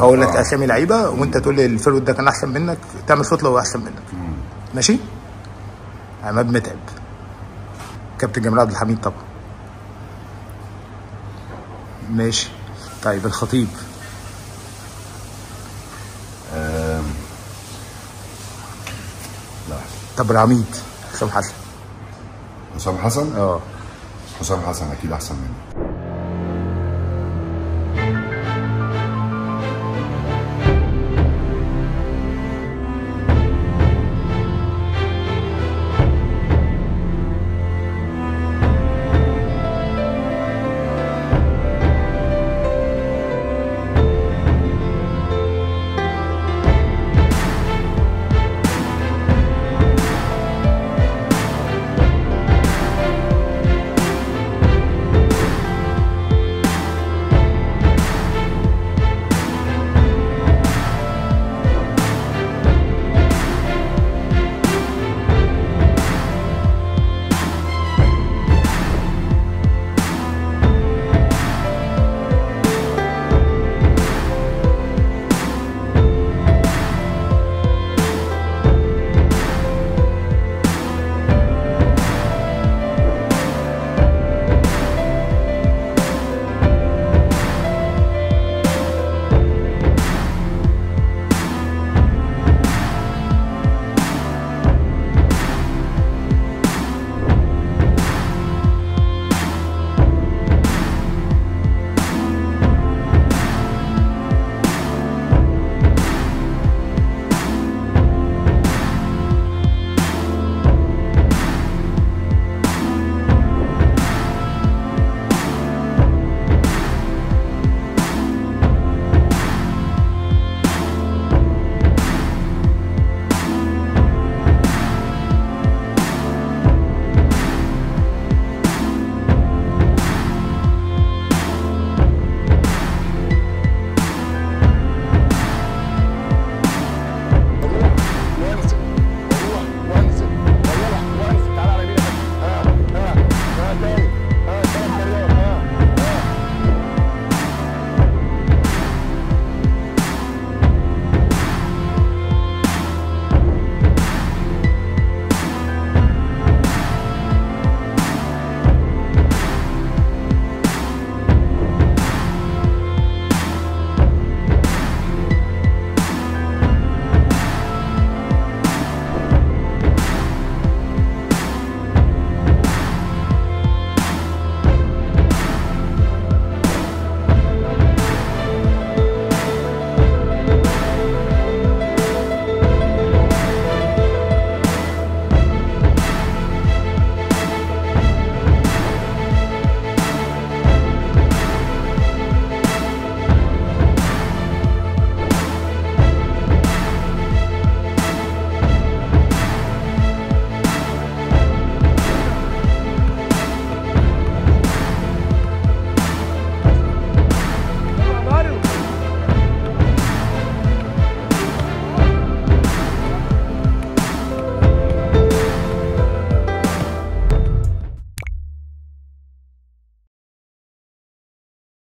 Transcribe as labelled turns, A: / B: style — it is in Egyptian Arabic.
A: اقول لك
B: آه.
A: اسامي لعيبه وانت تقول لي الفيرود ده كان احسن منك تعمل صوت لو احسن منك ماشي عماد متعب كابتن جمال عبد الحميد طبعا ماشي طيب الخطيب
B: لا
A: طب العميد حسام حسن
B: حسام حسن
A: اه
B: حسام حسن اكيد احسن مني